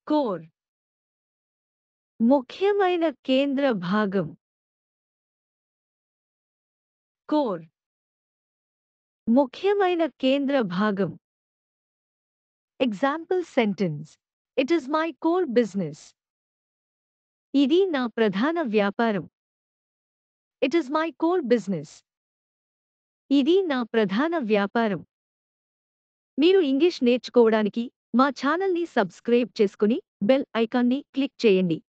core ముఖ్యమైన కేంద్ర భాగం కోర్ ముఖ్యమైన కేంద్ర భాగం example sentence it is my core business ఇది నా ప్రధాన వ్యాపారం it is my core business ఇది నా ప్రధాన వ్యాపారం మీరు ఇంగ్లీష్ నేర్చుకోవడానికి మా ఛానల్ని సబ్స్క్రైబ్ చేసుకుని బెల్ ఐకాన్ని క్లిక్ చేయండి